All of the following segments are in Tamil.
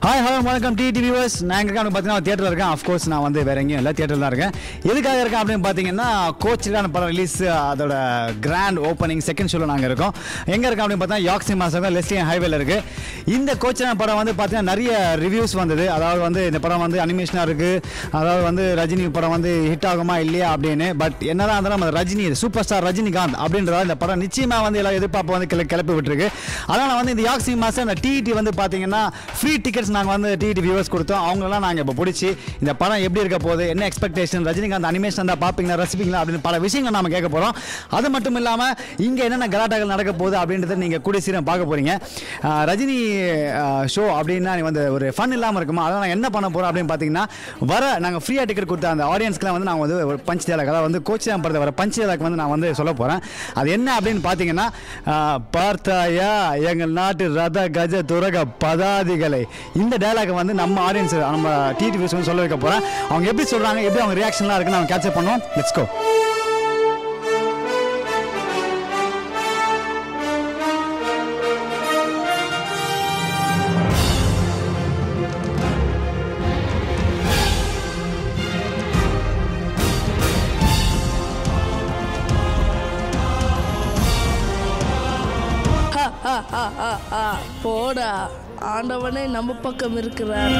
ஹாய் ஹலோ வணக்கம் டி வியூவர்ஸ் நான் எங்கே இருக்கேன் பார்த்தீங்கன்னா தியேட்டரில் இருக்கேன் அஃப்கோர்ஸ் நான் வந்து வேற எங்கேயும் இல்லை தியேட்டரில் தான் இருக்கேன் எதுக்காக இருக்கேன் அப்படின்னு பார்த்தீங்கன்னா கோச்சிலான படம் ரிலீஸ் அதோட கிராண்ட் ஓப்பனிங் செகண்ட் ஷோவில் நாங்கள் இருக்கோம் எங்கே இருக்கோம் அப்படின்னு பார்த்தா யாக் சினிமாஸ் லெஸ்லியன் ஹைவேல இருக்குது இந்த கோச்சிலான படம் வந்து பார்த்தீங்கன்னா நிறைய ரிவ்யூஸ் வந்தது அதாவது வந்து இந்த படம் வந்து அனிமேஷனாக இருக்குது அதாவது வந்து ரஜினி படம் வந்து ஹிட் ஆகுமா இல்லையா அப்படின்னு பட் என்னதான் இருந்தாலும் நம்ம ரஜினி சூப்பர் ஸ்டார் ரஜினிகாந்த் அப்படின்றதால இந்த படம் நிச்சயமாக வந்து எல்லா எதிர்பார்ப்பு வந்து கிள கிளப்பி விட்டுருக்கு அதனால் வந்து இந்த யாக் சினிமாஸ் அந்த டிடி வந்து பார்த்தீங்கன்னா ஃப்ரீ டிக்கெட்ஸ் நாங்கள் வந்து டிடி வியூவர்ஸ் கொடுத்தோம் அவங்களெல்லாம் நாங்கள் இப்போ பிடிச்சி இந்த படம் எப்படி இருக்க போகுது என்ன எக்ஸ்பெக்டேஷன் ரஜினிகாந்த் அனிமேஷன் தான் பார்ப்பீங்களா ரசிப்பீங்களா அப்படின்னு பல விஷயங்கள் நாம கேட்க போகிறோம் அது மட்டும் இல்லாமல் இங்கே என்னென்ன கலாட்டாக்கள் நடக்க போகுது அப்படின்றத நீங்கள் கூடிய சீக்கிரம் பார்க்க போகிறீங்க ரஜினி ஷோ அப்படின்னா நீ வந்து ஒரு ஃபன் இல்லாமல் இருக்குமா அதனால் நாங்கள் என்ன பண்ண போகிறோம் அப்படின்னு பார்த்தீங்கன்னா வர நாங்கள் ஃப்ரீயாக டிக்கெட் கொடுத்த அந்த ஆடியன்ஸ்க்குலாம் வந்து நாங்கள் வந்து ஒரு பஞ்ச் டேலாக் அதாவது வந்து கோச்சியம் படத்தை வர பஞ்ச் டேலாக் வந்து நான் வந்து சொல்ல போகிறேன் அது என்ன அப்படின்னு பார்த்தீங்கன்னா ஆஹ், பார்த்தாயா எங்கள் நாட்டு ரத கஜ துரக பதாதிகளை இந்த டேலாக் வந்து நம்ம ஆடியன்ஸ் நம்ம டிடி வியூஸ் வந்து சொல்ல வைக்க போகிறேன் அவங்க எப்படி சொல்கிறாங்க எப்படி அவங்க ரியாக்ஷன்லாம் இருக்குன்னு நம்ம கேப்சர் பண்ணுவோம் லெட்ஸ் கோ போடா ஆண்டவனே நம்ம பக்கம் இருக்கிறார்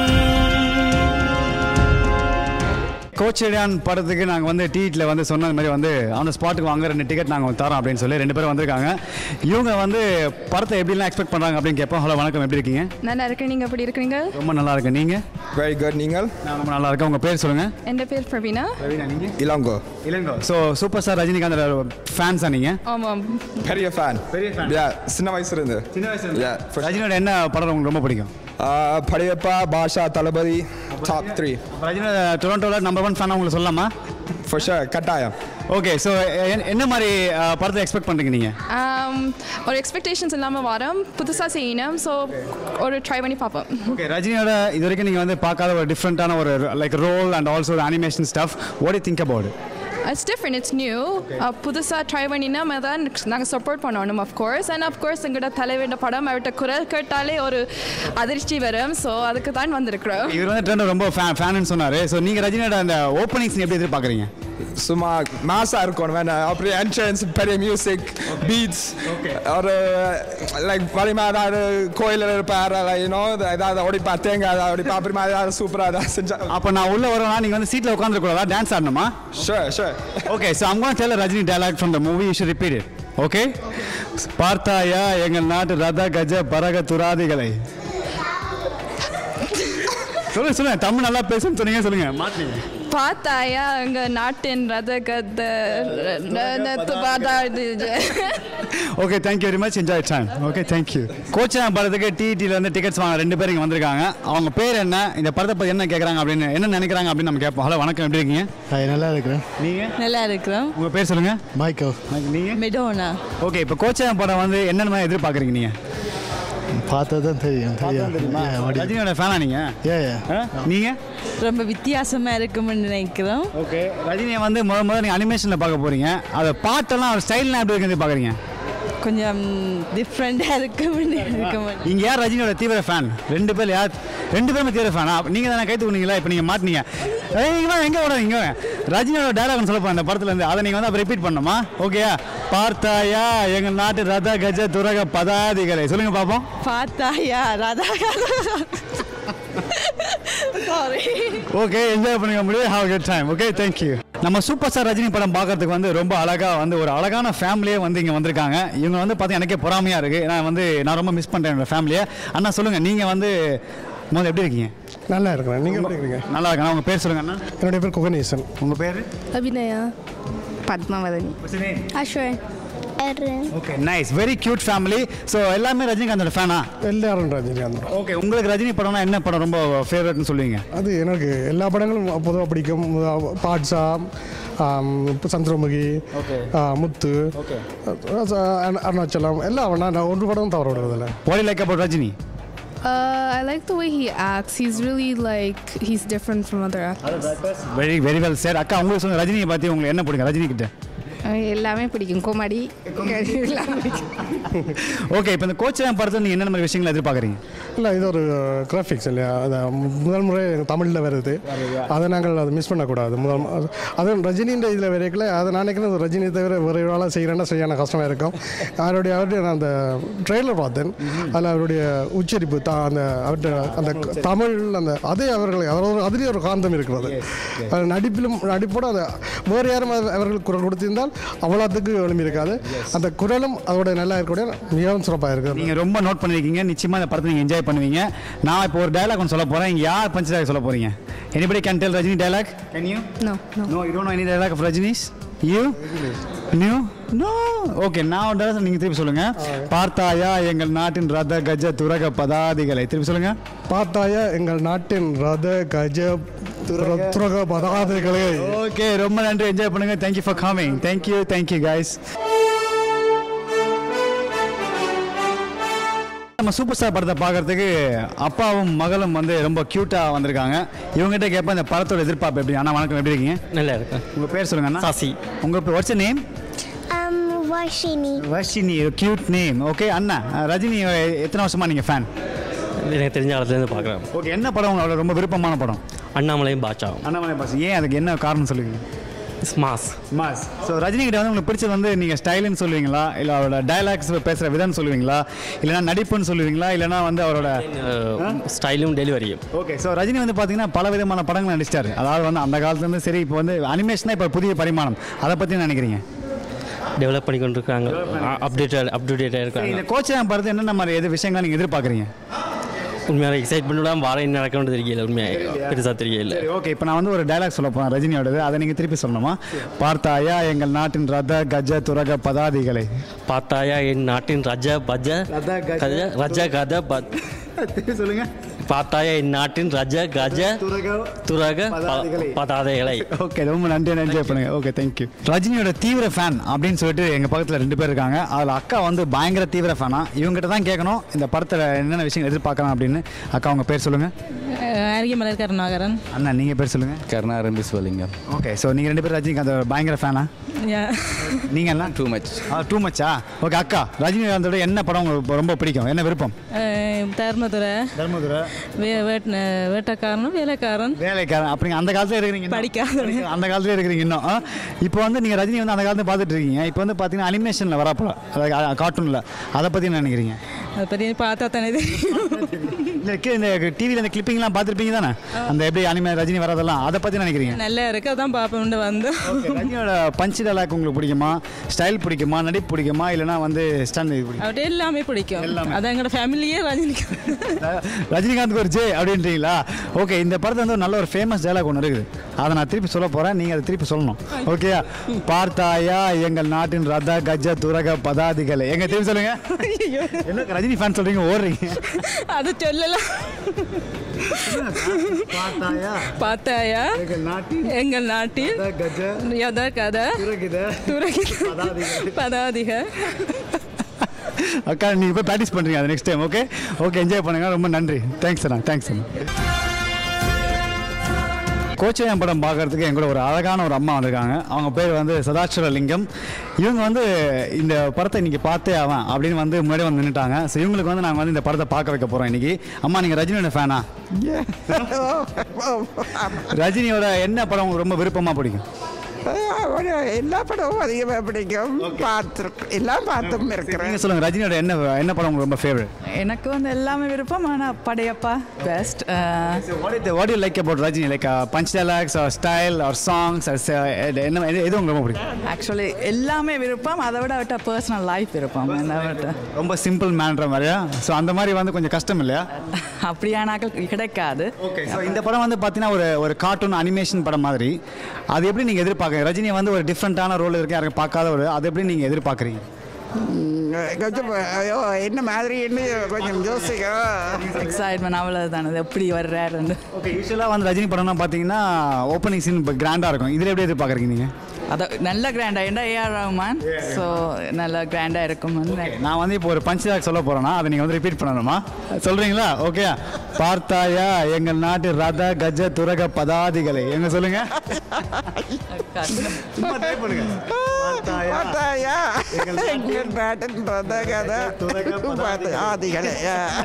கோச்சடியான் படத்துக்கு நாங்கள் வந்து டிடியில் வந்து சொன்ன மாதிரி வந்து அந்த ஸ்பாட்டுக்கு வாங்க ரெண்டு டிக்கெட் நாங்கள் தரோம் அப்படின்னு சொல்லி ரெண்டு பேரும் வந்திருக்காங்க இவங்க வந்து படத்தை எப்படிலாம் எக்ஸ்பெக்ட் பண்ணுறாங்க அப்படின்னு கேட்போம் ஹலோ வணக்கம் எப்படி இருக்கீங்க நல்லா இருக்கேன் நீங்கள் எப்படி இருக்கிறீங்க ரொம்ப நல்லா இருக்கேன் நீங்கள் வெரி குட் நீங்கள் நான் ரொம்ப நல்லா இருக்கேன் உங்கள் பேர் சொல்லுங்கள் என் பேர் பிரவீனா ரவீனா நீங்கள் Ilango Ilango so super star Rajinikanth ஃபேன்ஸா நீங்கள் ஆமாம் பெரிய ஃபேன் பெரிய fan. யா சின்ன வயசுல இருந்து சின்ன வயசுல Yeah, for- ரஜினியோட என்ன படம் உங்களுக்கு ரொம்ப பிடிக்கும் ஆஹ், படையப்பா பாஷா தளபதி டாப் த்ரீ ரஜினியோட டொரண்டோவில் நம்பர் ஒன் ஃபேனாக உங்களுக்கு சொல்லலாமா ஃபார் ஷுர் கட்டாயம் ஓகே ஸோ என்ன மாதிரி அஹ், படத்தை எக்ஸ்பெக்ட் பண்ணுறீங்க நீங்கள் Um, ஒரு எக்ஸ்பெக்டேஷன்ஸ் இல்லாமல் வரோம் புதுசாக செய்யணும் ஸோ ஒரு ட்ரை பண்ணி பார்ப்போம் ஓகே ரஜினியோட இது வரைக்கும் நீங்கள் வந்து பார்க்காத ஒரு டிஃப்ரெண்ட்டான ஒரு like role and also animation stuff what you think about it's different it's new புதுசாக ட்ரை பண்ணினா தான் நாங்கள் சப்போர்ட் பண்ணணும் அஃப்கோர்ஸ் அண்ட் அஃப்கோர்ஸ் எங்களோட தலைவன் படம் அவர்கிட்ட குரல் கேட்டாலே ஒரு அதிர்ச்சி வரும் ஸோ அதுக்கு தான் வந்திருக்கிறோம் இவர் வந்து ட்ரெண்ட் ரொம்ப ஃபேன் ஃபேன்னு சொன்னார் ஸோ நீங்கள் ரஜினியோட அந்த ஓப்பனிங்ஸ் எப்படி எதிர்பார்க்குறீங்க சும்மா மாசா இருக்கணும் வேணாம் அப்படியே என்ட்ரன்ஸ் பெரிய மியூசிக் பீட்ஸ் ஒரு லைக் வலிமா ஏதாவது கோயிலில் இருப்பார் யூனோ ஏதாவது ஓடிப்பா தேங்காய் ஏதாவது ஓடிப்பா அப்புறமா ஏதாவது சூப்பராக ஏதாவது செஞ்சா அப்போ நான் உள்ளே வரேன்னா நீங்கள் வந்து சீட்டில் உட்காந்துருக்கூடாதா டான்ஸ் ஆடணுமா sure sure okay so I'm going to tell a Rajini dialogue from the movie you should repeat it okay பார்த்தாயா எங்கள் நாட்டு ரத கஜ பரக துராதிகளை சொல்லுங்க சொல்லுங்க தமிழ் நல்லா பேசுன்னு சொன்னீங்க சொல்லுங்க மாட்டீங்க பார்த்தாயா எங்கள் நாட்டின் ரத கத okay thank you very much enjoy time okay thank you கோச்சா படத்துக்கு டிடியில் வந்து டிக்கெட்ஸ் வாங்க ரெண்டு பேர் இங்கே வந்திருக்காங்க அவங்க பேர் என்ன இந்த படத்தை பற்றி என்ன கேட்குறாங்க அப்படின்னு என்ன நினைக்கிறாங்க அப்படின்னு நம்ம கேட்போம் ஹலோ வணக்கம் எப்படி இருக்கீங்க ஹாய் நல்லா இருக்கிறேன் நீங்கள் நல்லா இருக்கிறோம் உங்கள் பேர் சொல்லுங்கள் மைக்கோ நீங்கள் மெடோனா ஓகே இப்போ கோச்சா படம் வந்து என்னென்ன மாதிரி எதிர்பார்க்குறீங்க நீங்கள் பார்த்தா தான் தெரியும் தெரியும் Yeah, what do you- ரஜினியோட ஃபேனா நீங்கள் Yeah, yeah. நீங்கள் ரொம்ப வித்தியாசமா இருக்கும்னு நினைக்கிறோம் ஓகே ரஜினியை வந்து முத முதல்ல நீங்கள் அனிமேஷனில் பார்க்க போகிறீங்க அதை பாட்டெல்லாம் அவர் ஸ்டைல்லாம் எப்படி இருக்குன்னு பார்க்குறீங்க கொஞ்சம் டிஃப்ரெண்டாக இருக்கும்னு இருக்கும் இங்கே யார் ரஜினியோட தீவிர ஃபேன் ரெண்டு பேர் யார் ரெண்டு பேருமே தீவிர ஃபேனா நீங்கள் தானே கை தூக்குனீங்களா இப்போ நீங்கள் மாட்டினீங்க ஏய், இங்க வாங்க, எங்கே வர இங்கே வாங்க. ரஜினியோட டயலாக்னு சொல்ல போகிறேன் இந்த படத்துலேருந்து அதை நீங்கள் வந்து அப்போ ரிப்பீட் பண்ணணுமா ஓகேயா பார்த்தாயா எங்கள் நாட்டு ரத கஜ துரக பதாதிகளை சொல்லுங்கள் பார்ப்போம் பார்த்தாயா ராதா சாரி ஓகே என்ஜாய் பண்ணிக்க முடியும் have good time okay thank you நம்ம சூப்பர் ஸ்டார் ரஜினி படம் பார்க்கறதுக்கு வந்து ரொம்ப அழகாக வந்து ஒரு அழகான ஃபேமிலியே வந்து இங்கே வந்திருக்காங்க இவங்க வந்து பார்த்தா எனக்கே பொறாமையாக இருக்குது நான் வந்து நான் ரொம்ப மிஸ் பண்ணுறேன் என்னோட ஃபேமிலியை அண்ணா சொல்லுங்கள் நீங்கள் வந்து முதல்ல எப்படி இருக்கீங்க நல்லா இருக்கிறேன் நீங்கள் எப்படி இருக்கீங்க நல்லா இருக்கா உங்கள் பேர் சொல்லுங்க அண்ணா என்னுடைய பேர் குகநேசன் உங்கள் பேர் Abinaya Padmavathani Ashwan Arun okay nice very cute family so எல்லாமே ரஜினிகாந்தோட ஃபேனா எல்லாரும் ரஜினிகாந்த் ஓகே உங்களுக்கு ரஜினி படம்னா என்ன படம் ரொம்ப ஃபேவரட்னு சொல்லுவீங்க அது எனக்கு எல்லா படங்களும் பொதுவாக பிடிக்கும் பாட்ஷா ஆம், இப்ப சந்திரமுகி ஆ, முத்து ஆ, அருண்- அருணாச்சலம் எல்லாம் நான் நான் ஒன்று படம் தவற விடுறதில்ல what like about Rajini Uh, I like the way he acts. He's really like he's different from other actors. Very very well sir அக்கா உங்களுக்கு சொல்லுங்க ரஜினியை பற்றி உங்களுக்கு என்ன பிடிக்கும் ரஜினி கிட்ட எல்லாமே பிடிக்கும் கோமாடி எல்லாமே பிடிக்கும் ஓகே இப்போ இந்த கோச் படத்தில் நீங்கள் என்னென்ன மாதிரி விஷயங்களை எதிர்பார்க்குறீங்க இல்லை இது ஒரு கிராஃபிக்ஸ் இல்லையா அது முதல் முறை தமிழில் வருது அதை நாங்கள் அதை மிஸ் பண்ணக்கூடாது முதல் மு- அது- அதுவும் ரஜினின்ற இதில் வரைக்கல அதை நான் நினைக்கிறேன் அது ரஜினி தவிர வேறு வேலை செய்கிறேன்னா சரியான கஷ்டமாக இருக்கும் அவருடைய அவருடைய நான் அந்த ட்ரெய்லர் பார்த்தேன் அதில் அவருடைய உச்சரிப்பு தா அந்த அவருடைய அந்த தமிழ் அந்த அதே அவர்கள் அவர் அதுலேயே ஒரு காந்தம் இருக்கிறது அது நடிப்பிலும் நடிப்போட அந்த வேறு யாரும் அவர்- அவர்கள் குரல் கொடுத்திருந்தால் அவ்வளோத்துக்கு எழும்பி இருக்காது அந்த குரலும் அதோட நல்லா இருக்கக்கூடிய மிகவும் சிறப்பாக இருக்குது நீங்கள் ரொம்ப நோட் பண்ணியிருக்கீங்க நிச்சயமாக இந்த படத்தை நீங்கள் என்ஜாய் பண்ணுவீங்க நான் இப்போ ஒரு டயலாக் ஒன்று சொல்ல போகிறேன் இங்கே யார் பஞ்ச் டயலாக் சொல்ல போகிறீங்க anybody can tell Rajini dialogue can you No, no. No you don't any dialogue of Rajini's you knew no okay நான் ஒரு டயலாக் நீங்கள் திருப்பி சொல்லுங்கள் பார்த்தாயா எங்கள் நாட்டின் ரத கஜ துரக பதாதிகளை திருப்பி சொல்லுங்கள் பார்த்தாயா எங்கள் நாட்டின் ரத கஜ துர- துரக பதாதைகளே ஓகே ரொம்ப நன்றி என்ஜாய் பண்ணுங்க thank you for coming thank you thank you guys நம்ம சூப்பர் ஸ்டார் படத்தை பார்க்கறதுக்கு அப்பாவும் மகளும் வந்து ரொம்ப க்யூட்டாக வந்திருக்காங்க இவங்ககிட்ட கேட்பேன் இந்த படத்தோட எதிர்பார்ப்பு எப்படி அண்ணா வணக்கம் எப்படி இருக்கீங்க நல்லா இருக்கேன் உங்கள் பேர் சொல்லுங்க அண்ணா சாசி உங்கள் பேர் what's name Um, Vashini. Varshini cute name okay அண்ணா ரஜினி எத்தனை வருஷமா நீங்கள் ஃபேன் எனக்கு தெரிஞ்ச காலத்துலேருந்து பார்க்குறேன் ஓகே என்ன படம் உங்களுக்கு ரொம்ப விருப்பமான படம் அண்ணாமலையும் பாட்சாவும் அண்ணாமலை பாஸ் ஏன் அதுக்கு என்ன காரணம் சொல்லுவீங்க மாஸ் மாஸ் ஸோ ரஜினி கிட்ட வந்து உங்களுக்கு பிடிச்சது வந்து நீங்கள் ஸ்டைலுன்னு சொல்லுவீங்களா இல்லை அவரோட டயலாக்ஸ் பேசுகிற விதம்னு சொல்லுவீங்களா இல்லைனா நடிப்புன்னு சொல்லுவீங்களா இல்லைனா வந்து அவரோட ஸ்டைலும் டெலிவரியும் ஓகே ஸோ ரஜினி வந்து பார்த்தீங்கன்னா பல விதமான படங்கள் நடிச்சிட்டாரு அதாவது வந்து அந்த காலத்துலேருந்து சரி இப்போ வந்து அனிமேஷனாக இப்போ புதிய பரிமாணம் அதை பற்றி நினைக்கிறீங்க டெவலப் பண்ணி கொண்டு இருக்காங்க அப்டேட்டட் அப்டேட்டடாக இருக்காங்க இந்த கோச்சை பார்த்து என்னென்ன மாதிரி எது விஷயங்கள் நீங்கள் எதிர்பார்க்குறீங்க உண்மையாக எக்ஸைட்மெண்ட்டாக வார என்ன நடக்கணும்னு தெரியல உண்மையாக பெருசாக தெரியல சரி ஓகே இப்போ நான் வந்து ஒரு டயலாக் சொல்ல போகிறேன் ரஜினியோடது அதை நீங்கள் திருப்பி சொல்லணுமா பார்த்தாயா எங்கள் நாட்டின் ரத கஜ துரக பதாதிகளை பார்த்தாயா என் நாட்டின் ரஜ பஜ ரத, கஜ, கஜ ரஜ கத பத் திருப்பி சொல்லுங்க பார்த்தாயா என் நாட்டின் ரஜ கஜ துரக துரக பதாதைகளை. ப- பதாதைகளை ஓகே ரொம்ப நன்றி என்ஜாய் பண்ணுங்க ஓகே தேங்க்யூ ரஜினியோட தீவிர ஃபேன் அப்படின்னு சொல்லிட்டு எங்கள் பக்கத்தில் ரெண்டு பேர் இருக்காங்க அதில் அக்கா வந்து பயங்கர தீவிர ஃபேனா இவங்ககிட்ட தான் கேட்கணும் இந்த படத்தில் என்னென்ன விஷயம் எதிர்பார்க்கலாம் அப்படின்னு அக்கா உங்கள் பேர் சொல்லுங்கள் அருகிமலர் கருணாகரன் அண்ணா நீங்கள் பேர் சொல்லுங்கள் கருணாரன் விஸ்வலிங்கம் ஓகே ஸோ நீங்கள் ரெண்டு பேரும் ரஜினிகாந்த் பயங்கர ஃபேனா நீங்கள் என்ன டூ மச் டூ மச்சா ஓகே அக்கா ரஜினிகாந்தோட என்ன படம் உங்களுக்கு ரொம்ப பிடிக்கும் என்ன விருப்பம் தர்மதுரை தர்மதுரை வேட்டக்காரனும் வேலைக்காரன் வேலைக்காரன் அப்படிங்க அந்த காலத்துல இருக்கிறீங்க இன்னும். படிக்காதவன். அந்த காலத்துல இருக்கிறீங்க இன்னும் ஆ? இப்போ வந்து நீங்க ரஜினி வந்து அந்த காலத்துல பார்த்துட்டு இருக்கீங்க இப்போ வந்து பார்த்தீங்கன்னா அனிமேஷனில் வரப்போல அதாவது கார்ட்டூனில் அதை பற்றி என்ன நினைக்கிறீங்க அதை பற்றி பார்த்தா தானே தெரியும் இல்லை கீழே இந்த டிவியில் இந்த கிளிப்பிங்லாம் பார்த்துருப்பீங்க தானே அந்த எப்படி அனிமே ரஜினி வரதெல்லாம் அதை பற்றி நினைக்கிறீங்க நல்லா இருக்கு அதான் பார்ப்போம்னு வந்தோம் ரஜினியோட பஞ்ச் டயலாக் உங்களுக்கு பிடிக்குமா ஸ்டைல் பிடிக்குமா நடிப்பு பிடிக்குமா இல்லைனா வந்து ஸ்டாண்ட் இது பிடிக்குமா அவர்கிட்ட எல்லாமே பிடிக்கும் அது எங்களோட ஃபேமிலியே ரஜினிக்கு ரஜினிகாந்த் ஒரு ஜே அப்படின்றீங்களா ஓகே இந்த படத்துல வந்து ஒரு நல்ல ஒரு ஃபேமஸ் டயலாக் ஒன்று இருக்குது அதை நான் திருப்பி சொல்ல போகிறேன் நீங்கள் அதை திருப்பி சொல்லணும் ஓகேயா பார்த்தாயா எங்கள் நாட்டின் ரத கஜ துரக பதாதிகளை எங்க திருப்பி சொல்லுங்க என்ன ரஜினி ஃபேன் சொல்றீங்க ஓடுறீங்க அது சொல்லலாம் பார்த்தாயா பார்த்தாயா எங்கள் நாட்டின் எங்கள் நாட்டில் ரத கஜ யத கதை துரகித துறகித பதாதிகள். பதாதிக அக்கா நீங்கள் போய் ப்ராக்டிஸ் பண்ணுறீங்க அது next time okay okay enjoy பண்ணுங்க ரொம்ப நன்றி தேங்க்ஸ் அண்ணா தேங்க்ஸ் அண்ணா கோச்சையம் படம் பார்க்கறதுக்கு என் கூட ஒரு அழகான ஒரு அம்மா வந்திருக்காங்க அவங்க பேர் வந்து சதாட்சர லிங்கம் இவங்க வந்து இந்த படத்தை இன்னைக்கு பார்த்தே ஆவேன் அப்படின்னு வந்து முன்னாடி வந்து நின்றுட்டாங்க ஸோ இவங்களுக்கு வந்து நாங்கள் வந்து இந்த படத்தை பார்க்க வைக்க போகிறோம் இன்னைக்கு அம்மா நீங்கள் ரஜினியோட ஃபேனா ரஜினியோட என்ன படம் உங்களுக்கு ரொம்ப விருப்பமாக பிடிக்கும் எல்லா படமும் அதிகமாக பிடிக்கும் பார்த்துருக்கு எல்லாம் பார்த்தும் இருக்கிறேன் நீங்கள் சொல்லுங்கள் ரஜினியோட என்ன என்ன படம் உங்களுக்கு ரொம்ப ஃபேவரட் எனக்கு வந்து எல்லாமே விருப்பம் ஆனால் Padayappa best what it what you like about Rajini like punch dialogues or style or songs என்ன எது எது உங்களுக்கு ரொம்ப பிடிக்கும் ஆக்சுவலி எல்லாமே விருப்பம் அதை விட விட்ட பர்சனல் லைஃப் விருப்பம் என்ன விட்ட ரொம்ப சிம்பிள் மேன்ற மாதிரியா ஸோ அந்த மாதிரி வந்து கொஞ்சம் கஷ்டம் இல்லையா அப்படியானாக்கள் கிடைக்காது ஓகே ஸோ இந்த படம் வந்து பார்த்தீங்கன்னா ஒரு ஒரு கார்ட்டூன் அனிமேஷன் படம் மாதிரி அது எப்படி நீங்கள் எதிர்பார்க்குறீங்க ரஜினி வந்து ஒரு டிஃப்ரெண்ட்டான ரோல் இருக்கு யாரும் பார்க்காத ஒரு அது எப்படி நீங்கள் எதிர்பார்க்குறீங்க ம், கொஞ்சம் ஐயோ என்ன மாதிரின்னு கொஞ்சம் யோசிக்க எக்ஸைட்மெண்ட் அவ்வளோதானே அது எப்படி வர்றாருன்னு ஓகே யூஸ்வலாக வந்து ரஜினி படம்னா பார்த்தீங்கன்னா ஓப்பனிங் சீன் இப்போ கிராண்டாக இருக்கும் இதில் எப்படி எதிர்பார்க்குறீங்க நீங்கள் அது நல்ல கிராண்டாக ஏண்டா ஏஆர் ரஹ்மான் ஸோ நல்ல கிராண்டாக இருக்கும் நான் வந்து இப்போ ஒரு பஞ்ச் டாக் சொல்ல போறேன்னா அதை நீங்கள் வந்து ரிப்பீட் பண்ணணுமா சொல்றீங்களா ஓகே பார்த்தாயா எங்கள் நாட்டு ரத கஜ துரக பதாதிகளை எங்க சொல்லுங்க சும்மா try பண்ணுங்க பார்த்தாயா எங்கள் நாட்டின் ரத கதை ஆதிகளே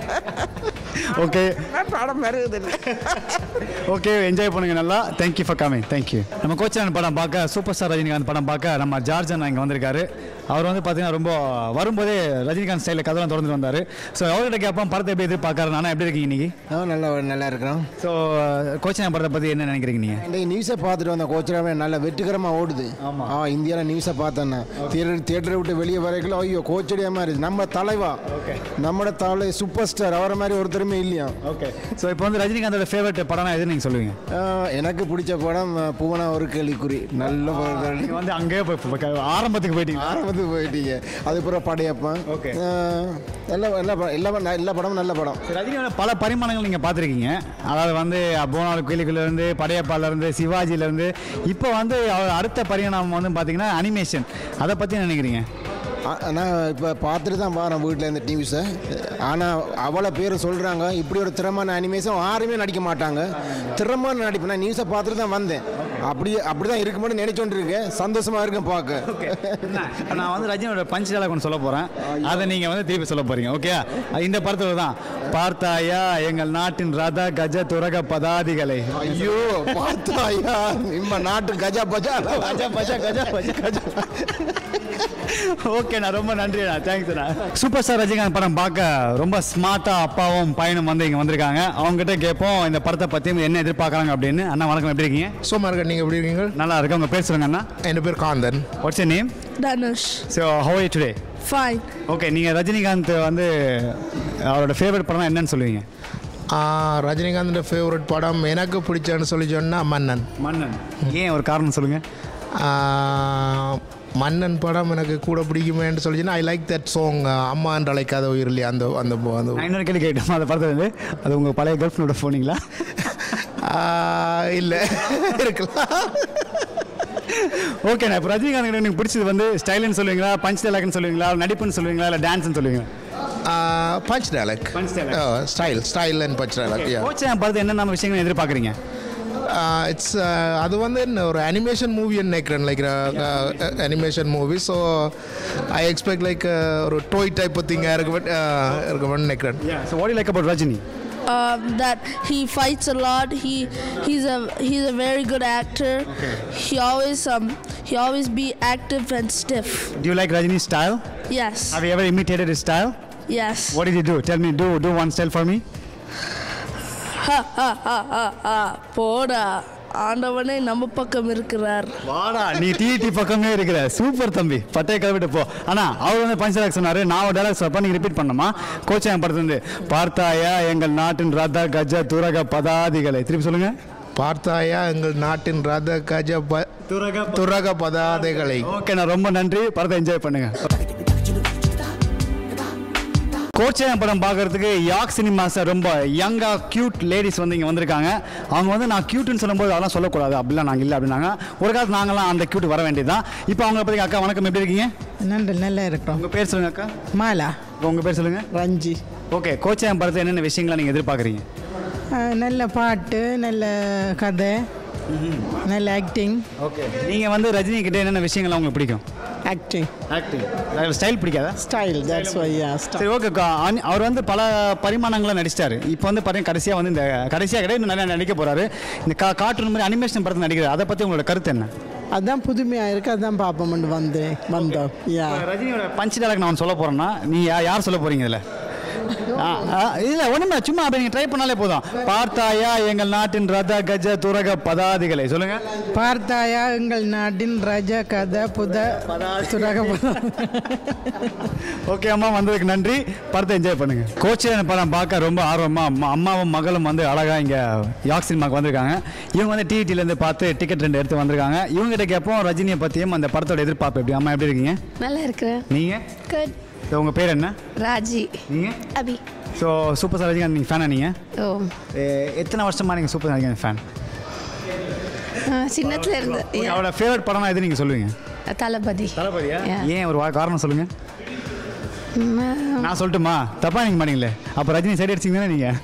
ஓகே படம் வருவதில்லை ஓகே என்ஜாய் பண்ணுங்க நல்லா தேங்க்யூ ஃபார் கமிங் தேங்க்யூ நம்ம கோச்சன் படம் பார்க்க சூப்பர் ஸ்டார் ரஜினிகாந்த் படம் பார்க்க நம்ம ஜார்ஜன் இங்கே வந்திருக்காரு அவர் வந்து பார்த்தீங்கன்னா ரொம்ப வரும்போதே ரஜினிகாந்த் ஸ்டைலில் கதெல்லாம் திறந்துட்டு வந்தார் ஸோ அவர்கிட்ட கேட்போம் படத்தை எப்படி எதிர்பார்க்கறாரு நானும் எப்படி இருக்கீங்க இன்னைக்கு நல்லா நல்லா இருக்கிறோம் ஸோ கோச்சன் படத்தை பற்றி என்ன நினைக்கிறீங்க நீங்கள் இந்த நியூஸை பார்த்துட்டு வந்த கோச்சராகவே நல்ல வெற்றிகரமாக ஓடுது ஆ இந்தியாவில் நியூஸை பார்த்தேன்னா தியேட்டர் தியேட்டரை விட்டு வெளியே வரைக்கும் ஐயோ கோச்சடியாக மாதிரி நம்ம தலைவா நம்மட தலை சூப்பர் ஸ்டார் அவரை மாதிரி ஒருத்தருமே இல்லையா ஓகே ஸோ இப்போ வந்து ரஜினிகாந்தோட ஃபேவரட் படம்னா எது நீங்கள் சொல்லுவீங்க ஆ, எனக்கு பிடிச்ச படம் ஆ, பூவனா ஒரு கேள்விக்குறி நல்ல படம் நீங்கள் வந்து அங்கேயே போய் போய் ஆரம்பத்துக்கு போயிட்டீங்க ஆரம்பத்துக்கு போயிட்டீங்க அதுக்கப்புறம் படையப்பன் ஆ, எல்லா எல்லா படம் எல்லா படம் எல்லா படமும் நல்ல படம் ரஜினியோட பல பரிமாணங்கள் நீங்கள் பார்த்துருக்கீங்க அதாவது வந்து போனால் கோயிலுக்குலேருந்து படையப்பாலேருந்து சிவாஜிலேருந்து இப்போ வந்து அவர் அடுத்த பரிணாமம் வந்து பார்த்தீங்கன்னா அனிமேஷன் அதை பற்றி நினைக்கிறீங்க ஆ- நான் இப்போ பார்த்துட்டு தான் பாறேன் வீட்டில் இந்த நியூஸை ஆனால் அவ்வளோ பேர் சொல்கிறாங்க இப்படி ஒரு திறமான அனிமேஷன் யாருமே நடிக்க மாட்டாங்க திறமான நடிப்பு நான் நியூஸை பார்த்துட்டு தான் வந்தேன் அப்படி அப்படி தான் இருக்கும்போது நினைச்சோண்டு இருக்கேன் சந்தோஷமாக இருக்கேன் பார்க்க நான் வந்து ரஜினியோட பஞ்ச் டயலாக் ஒன்று சொல்ல போகிறேன் அதை நீங்கள் வந்து திருப்பி சொல்ல போகிறீங்க ஓகே இந்த படத்தில் தான் பார்த்தாயா எங்கள் நாட்டின் ரத கஜ துரக பதாதிகளை ஐயோ பார்த்தாயா நம்ம நாட்டு கஜா பஜா கஜா பஜா கஜா பஜா கஜா ஓகேண்ணா ரொம்ப நன்றிண்ணா தேங்க்ஸ்ண்ணா சூப்பர் ஸ்டார் ரஜினிகாந்த் படம் பார்க்க ரொம்ப ஸ்மார்ட்டாக அப்பாவும் பையனும் வந்து இங்கே வந்திருக்காங்க அவங்ககிட்ட கேட்போம் இந்த படத்தை பற்றி என்ன எதிர்பார்க்குறாங்க அப்படின்னு அண்ணா வணக்கம் எப்படி இருக்கீங்க சோமா இருக்க நீங்கள் எப்படி இருக்கீங்க நல்லா இருக்கு உங்கள் பேர் சொல்லுங்க அண்ணா என் பேர் Kanthan what's your name Danush. So how you today Fine. Okay நீங்கள் ரஜினிகாந்த் வந்து அவரோட ஃபேவரட் படம் என்னன்னு சொல்லுவீங்க ரஜினிகாந்தோட ஃபேவரட் படம் எனக்கு பிடிச்சன்னு சொல்லி சொன்னால் மன்னன் மன்னன் ஏன் ஒரு காரணம் சொல்லுங்கள் ஆ, மன்னன் படம் எனக்கு கூட பிடிக்குமேன்னு சொல்லி ஐ லைக் தட் சாங் அம்மா என்று அழைக்காத உயிர் இல்லையா அந்த அந்த அந்த நான் இன்னொரு கேள்வி கேட்டோம் அந்த படத்தை வந்து அது உங்கள் பழைய கேர்ள் ஃப்ரெண்டோட போனீங்களா இல்லை இருக்கலாம் ஓகேண்ணா இப்போ ரஜினிகாந்த் கிட்ட எனக்கு பிடிச்சது வந்து ஸ்டைல்னு சொல்லுவீங்களா பஞ்ச் டேலாக்னு சொல்லுவீங்களா நடிப்புன்னு சொல்லுவீங்களா இல்லை டான்ஸ்னு சொல்லுவீங்க punch dialogue style style and punch dialogue கோச் படத்தை என்னென்ன விஷயங்கள் எதிர்பார்க்குறீங்க இட்ஸ் அது வந்து என்ன ஒரு அனிமேஷன் மூவி நினைக்கிறேன் like animation movie so I expect like ஒரு டோய் டைப் திங்காக இருக்க இருக்குமென்னு நினைக்கிறேன் so what like about Rajini Um, that he fights a lot. He he's a he's a very good actor. He always um he always be active and stiff. Do you like Rajini's style? Yes. Have you ever imitated his style? Yes. What did you do? Tell me, do do one style for me. Ha ha ha ha ha. போடா ஆண்டவனே நம்ம பக்கம் இருக்கிறார் வாடா நீ டிடி பக்கமே இருக்கிற சூப்பர் தம்பி பட்டைய கிளம்பிட்டு போ ஆனா அவர் வந்து பஞ்ச் டைலாக் சொன்னாரு நான் ஒரு டைலாக் சொல்றேன் நீங்க ரிப்பீட் பண்ணணுமா கோச்சா என் படத்துல இருந்து பார்த்தாயா எங்கள் நாட்டின் ரத கஜ துரக பதாதிகளை திருப்பி சொல்லுங்க பார்த்தாயா எங்கள் நாட்டின் ரத கஜ ப துரக பதாதைகளை ஓகே நான் ரொம்ப நன்றி படத்தை என்ஜாய் பண்ணுங்க கோச்சையம் படம் பார்க்கறதுக்கு யாக் சினிமாஸ் ரொம்ப யங்கா கியூட் லேடிஸ் வந்து இங்கே வந்திருக்காங்க அவங்க வந்து நான் கியூட்னு சொல்லும்போது அதெல்லாம் சொல்லக்கூடாது அப்படிலாம் நாங்கள் இல்லை அப்படின்னாங்க ஒரு காலத்து நாங்களாம் அந்த கியூட் வர வேண்டியதுதான் இப்போ அவங்கள பற்றி அக்கா வணக்கம் எப்படி இருக்கீங்க நன்றி நல்லா இருக்கட்டும் உங்கள் பேர் சொல்லுங்க அக்கா மாலா உங்கள் பேர் சொல்லுங்க ரஞ்சி ஓகே கோச்சையம் படத்தில் என்னென்ன விஷயங்களை நீங்கள் எதிர்பார்க்குறீங்க அஹ், நல்ல பாட்டு நல்ல கதை நல்ல ஆக்டிங் ஓகே நீங்கள் வந்து ரஜினி கிட்ட என்னென்ன விஷயங்கள் உங்களுக்கு பிடிக்கும் ஆக்டிங் ஆக்டிங் ஸ்டைல் பிடிக்காதா ஸ்டைல் தட்ஸ் வை யா சரி ஓகே அவர் வந்து பல பரிமாணங்களை நடிச்சிட்டாரு இப்போ வந்து பார்த்தீங்கன்னா கடைசியாக வந்து இந்த கடைசியாக கிடையாது இன்னும் நிறைய நடிக்க போறாரு இந்த கா கார்ட்டூன் மாதிரி அனிமேஷன் படத்தில் நடிக்கிறார் அதை பற்றி உங்களோட கருத்து என்ன அதான் புதுமையாக இருக்கு அதான் பார்ப்போம்னு வந்தேன் வந்தோம் யா ரஜினியோட பஞ்ச் டேலாக் நான் சொல்ல போறேன்னா நீ யா- யார் சொல்ல போறீங்க இதில் இல்ல ஒண்ணுமே சும்மா அப்படி நீங்க ட்ரை பண்ணாலே போதும் பார்த்தாயா எங்கள் நாட்டின் ரத கஜ துரக பதாதிகளை சொல்லுங்க பார்த்தாயா எங்கள் நாட்டின் ராஜா கதை புத துரக ஓகே அம்மா வந்ததுக்கு நன்றி படத்தை என்ஜாய் பண்ணுங்க கோச்சேன் படம் பார்க்க ரொம்ப ஆர்வமா அம்மா அம்மாவும் மகளும் வந்து அழகா இங்க யாக் சினிமாக்கு வந்திருக்காங்க இவங்க வந்து டிவிட்டில இருந்து பார்த்து டிக்கெட் ரெண்டு எடுத்து வந்திருக்காங்க இவங்க கிட்ட கேட்போம் ரஜினியை பற்றியும் அந்த படத்தோட எதிர்பார்ப்பு எப்படி அம்மா எப்படி இருக்கீங்க நல்லா இருக்கிறேன் நீங்க குட் So, உங்க பேர் என்ன ராஜி நீங்க Abi so super star Rajinikanth நீங்கள் ஃபேனா நீங்கள் ஓ எத்தனை வருஷமா நீங்கள் சூப்பர் ஸ்டார் ரஜினிகாந்த் ஃபேன் ஆ, சின்னத்துல இருந்து Yeah. அவரோட ஃபேவரட் படம்னா எது நீங்கள் சொல்லுவீங்க தளபதி தளபதியா Yeah. ஏன் ஒரு வா- காரணம் சொல்லுங்க ம், நான் சொல்லட்டுமா தப்பா நீங்க மாட்டீங்களே அப்போ ரஜினி சைடு அடிச்சிங்க தானே நீங்கள்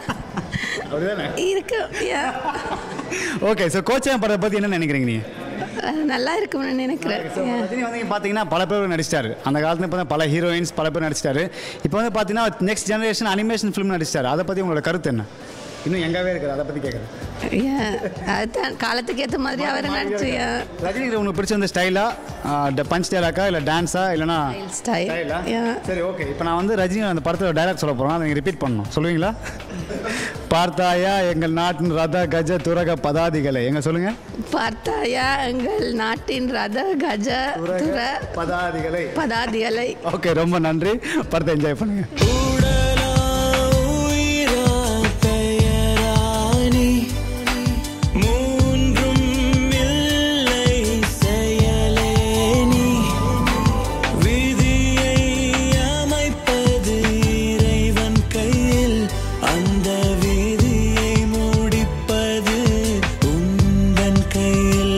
அப்படிதானே இருக்கு Yeah. ஓகே ஸோ கோச்சையம் படத்தை பற்றி என்ன நினைக்கிறீங்க நீங்கள் நல்லா இருக்கும்னு நினைக்கிறேன் Yeah. ரஜினி வந்து இங்க பார்த்தீங்கன்னா பல பேர் நடிச்சிட்டாரு அந்த காலத்துல இப்போ பல ஹீரோயின்ஸ் பல பேர் நடிச்சிட்டாரு இப்போ வந்து பார்த்தீங்கன்னா நெக்ஸ்ட் ஜெனரேஷன் அனிமேஷன் ஃபிலிம் நடிச்சிட்டாரு அதை பற்றி உங்களோட கருத்து என்ன இன்னும் எங்காவே இருக்குது அதை பற்றி கேட்குறேன் Yeah. அதுதான் காலத்துக்கு ஏற்ற மாதிரி அவர் நடிச்சு yeah. ரஜினி உங்களுக்கு பிடிச்ச வந்து ஸ்டைலாக பஞ்ச் ஸ்டைலாக்கா இல்லை டான்ஸா இல்லைனா Style. ஸ்டைலா Yeah. சரி ஓகே இப்போ நான் வந்து ரஜினி அந்த படத்தோட டைலாக் சொல்ல போகிறோம் அதை நீங்கள் ரிப்பீட் பண்ணணும் சொல்லுவீங்களா பார்த்தாயா எங்கள் நாட்டின் ரத கஜ துரக பதாதிகளை எங்க சொல்லுங்க பார்த்தாயா எங்கள் நாட்டின் ரத கஜ துர பதாதிகளை பதாதிகளை ஓகே ரொம்ப நன்றி படத்தை என்ஜாய் பண்ணுங்க பெயரானி மூன்றும் இல்லை செயலேனி விதியை அமைப்பது இறைவன் கையில் அந்த விதியை முடிப்பது உந்தன் கையில்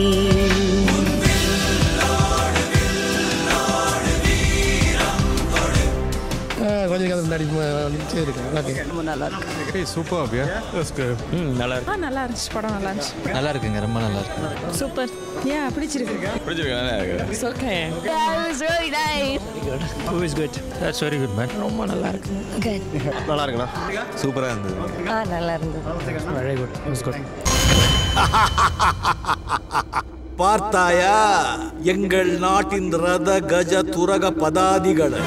கொஞ்சம் காலம் முன்னாடி இருக்கேன் ஓகே ரொம்ப நல்லா இருக்கு சூப்பர் யா தட்ஸ் குட் ம் நல்லா ஆ நல்லா இருந்துச்சு படம் நல்லா இருந்துச்சு நல்லா இருக்குங்க ரொம்ப நல்லா இருக்கு சூப்பர் ஏன் பிடிச்சிருக்கு பிடிச்சிருக்கு நல்லா இருக்கு It's okay. Yeah, it was really nice. Who is good? That's very good, man. ரொம்ப நல்லா இருக்கு Good. நல்லா இருக்குண்ணா சூப்பராக இருந்தது ஆ நல்லா இருந்தது Very good. It was good. பார்த்தாயா எங்கள் நாட்டின் ரத கஜ துரக பதாதிகளை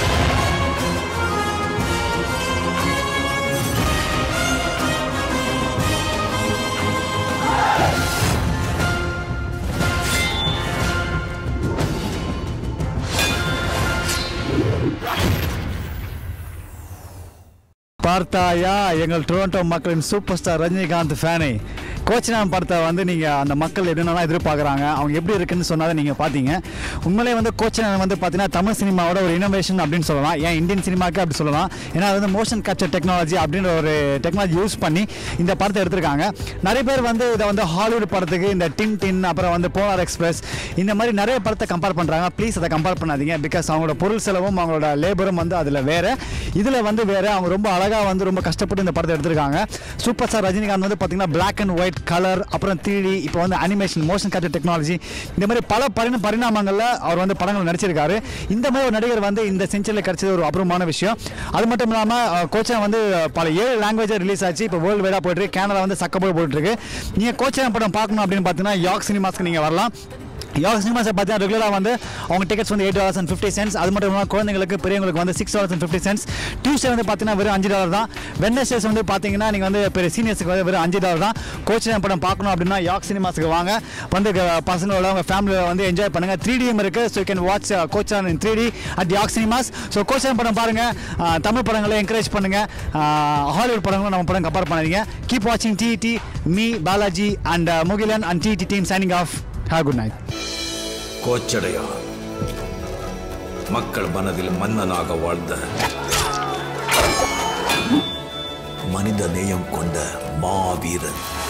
பார்த்தாயா எங்கள் டொரண்டோ மக்களின் சூப்பர் ஸ்டார் ரஜினிகாந்த் ஃபேனை கோச்சினாம் படத்தை வந்து நீங்கள் அந்த மக்கள் என்னென்னலாம் எதிர்பார்க்குறாங்க அவங்க எப்படி இருக்குன்னு சொன்னாதான் நீங்கள் பார்த்தீங்க உண்மையிலே வந்து கோச்சினான் வந்து பார்த்தீங்கன்னா தமிழ் சினிமாவோட ஒரு இனோவேஷன் அப்படின்னு சொல்லலாம் ஏன் இந்தியன் சினிமாக்கு அப்படி சொல்லலாம் ஏன்னா அது வந்து மோஷன் கேப்சர் டெக்னாலஜி அப்படின்ற ஒரு டெக்னாலஜி யூஸ் பண்ணி இந்த படத்தை எடுத்திருக்காங்க நிறைய பேர் வந்து இதை வந்து ஹாலிவுட் படத்துக்கு இந்த டின் டின் அப்புறம் வந்து போலார் எக்ஸ்பிரஸ் இந்த மாதிரி நிறைய படத்தை கம்பேர் பண்ணுறாங்க ப்ளீஸ் அதை கம்பேர் பண்ணாதீங்க பிகாஸ் அவங்களோட பொருள் செலவும் அவங்களோட லேபரும் வந்து அதில் வேறு இதில் வந்து வேறு அவங்க ரொம்ப அழகாக வந்து ரொம்ப கஷ்டப்பட்டு இந்த படத்தை எடுத்திருக்காங்க சூப்பர் ஸ்டார் ரஜினிகாந்த் வந்து பார்த்தீங்கன்னா பிளாக் அண்ட் ஒயிட் கலர் அப்புறம் த்ரீ இப்போ வந்து அனிமேஷன் மோஷன் கேப்சர் டெக்னாலஜி இந்த மாதிரி பல பரிண பரிணாமங்களில் அவர் வந்து படங்கள் நடிச்சிருக்காரு இந்த மாதிரி ஒரு நடிகர் வந்து இந்த செஞ்சுரியில் கிடைச்சது ஒரு அபூர்வமான விஷயம் அது மட்டும் இல்லாமல் கோச்சா வந்து பல ஏழு லாங்குவேஜ் ரிலீஸ் ஆச்சு இப்போ வேர்ல்டு வைடாக போயிட்டு இருக்கு கேனடா வந்து சக்கப்போடு போயிட்டு இருக்கு நீங்கள் கோச்சா படம் பார்க்கணும் அப்படின்னு பார்த்தீங்கன்னா யாக் சினிமாஸ்க்கு நீங்கள் வரலாம் யோகா சினிமாஸை பார்த்தீங்கன்னா ரெகுலராக வந்து அவங்க டிக்கெட்ஸ் வந்து eight dollars and fifty cents அது மட்டும் இல்லாமல் குழந்தைங்களுக்கு பெரியவங்களுக்கு வந்து six dollars and fifty cents Tuesday வந்து பார்த்தீங்கன்னா வெறும் அஞ்சு டாலர் தான் வெட்னஸ்டேஸ் வந்து பார்த்தீங்கன்னா நீங்கள் வந்து பெரிய சீனியர்ஸுக்கு வந்து வெறும் அஞ்சு டாலர் தான் கோச்சிங் படம் பார்க்கணும் அப்படின்னா யாக் சினிமாஸுக்கு வாங்க வந்து க- பசங்களோட உங்கள் ஃபேமிலியோட வந்து என்ஜாய் பண்ணுங்கள் த்ரீ டிஎம் இருக்குது so can watch Kochadaiiyaan in three D at யாக் சினிமாஸ் ஸோ கோச்சான் படம் பாருங்கள் தமிழ் படங்களை என்கரேஜ் பண்ணுங்கள் ஹாலிவுட் படங்களும் நம்ம படம் கம்பேர் பண்ணாதீங்க கீப் வாட்சிங் DD me Balaji and Mukilan and DD team signing off have good night Kochadaiyaan மக்கள் மனதில் மன்னனாக வாழ்ந்த மனித நேயம் கொண்ட மாவீரன்